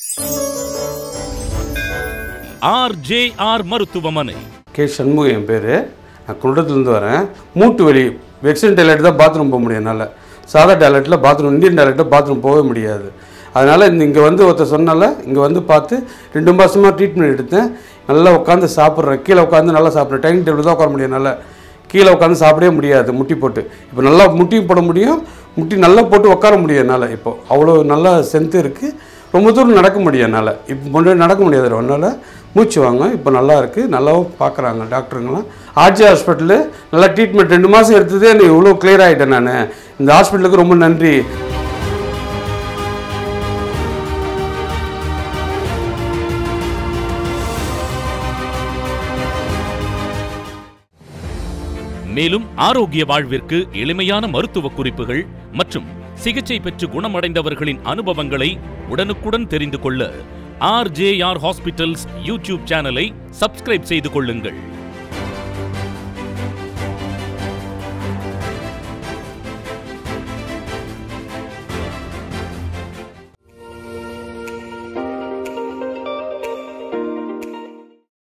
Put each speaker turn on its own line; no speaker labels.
RJR மருத்துவமனை
K Shanmugam என் பேர் நான் குன்றத்துலேருந்து வரேன் மூட்டு வலி வெக்ஸன் டாய்லெட் தான் பாத்ரூம் போக முடியும் என்னால் சாதா டாய்லெட்டில் பாத்ரூம் இந்தியன் டாய்லெட்டில் பாத்ரூம் போகவே முடியாது அதனால் இந்த இங்கே வந்து ஒருத்தர் சொன்னால இங்கே வந்து பார்த்து ரெண்டு மாதமாக ட்ரீட்மெண்ட் எடுத்தேன் நல்லா உட்காந்து சாப்பிட்றேன் கீழே உட்காந்து நல்லா சாப்பிட்றேன் டைனிங் டேபிள் தான் உட்கார முடியும் என்னால் கீழே உட்காந்து சாப்பிடவே முடியாது முட்டி போட்டு இப்போ நல்லா முட்டியும் போட முடியும் முட்டி நல்லா போட்டு உட்கார முடியும் என்னால் இப்போ அவ்வளோ நல்லா ஸ்ட்ரென்த்து இருக்குது ரொம்ப தூரம் நடக்க முடியும் என்னால் இப்போ முன்னாடி நடக்க முடியாது என்னால் மூச்சு வாங்க இப்போ நல்லா இருக்குது நல்லாவும் பார்க்குறாங்க டாக்டருங்களாம் ஆர்ஜி ஹாஸ்பிட்டலு நல்லா ட்ரீட்மெண்ட் ரெண்டு மாதம் எடுத்ததே எனக்கு இவ்வளோ கிளியர் ஆகிட்டேன் நான் இந்த ஹாஸ்பிட்டலுக்கு ரொம்ப நன்றி
மேலும் ஆரோக்கிய வாழ்விற்கு எளிமையான மருத்துவ குறிப்புகள் மற்றும் சிகிச்சை பெற்று குணமடைந்தவர்களின் அனுபவங்களை உடனுக்குடன் தெரிந்து கொள்ள ஆர்ஜேஆர் ஹாஸ்பிட்டல்ஸ் யூடியூப் சேனலை சப்ஸ்கிரைப் செய்து கொள்ளுங்கள்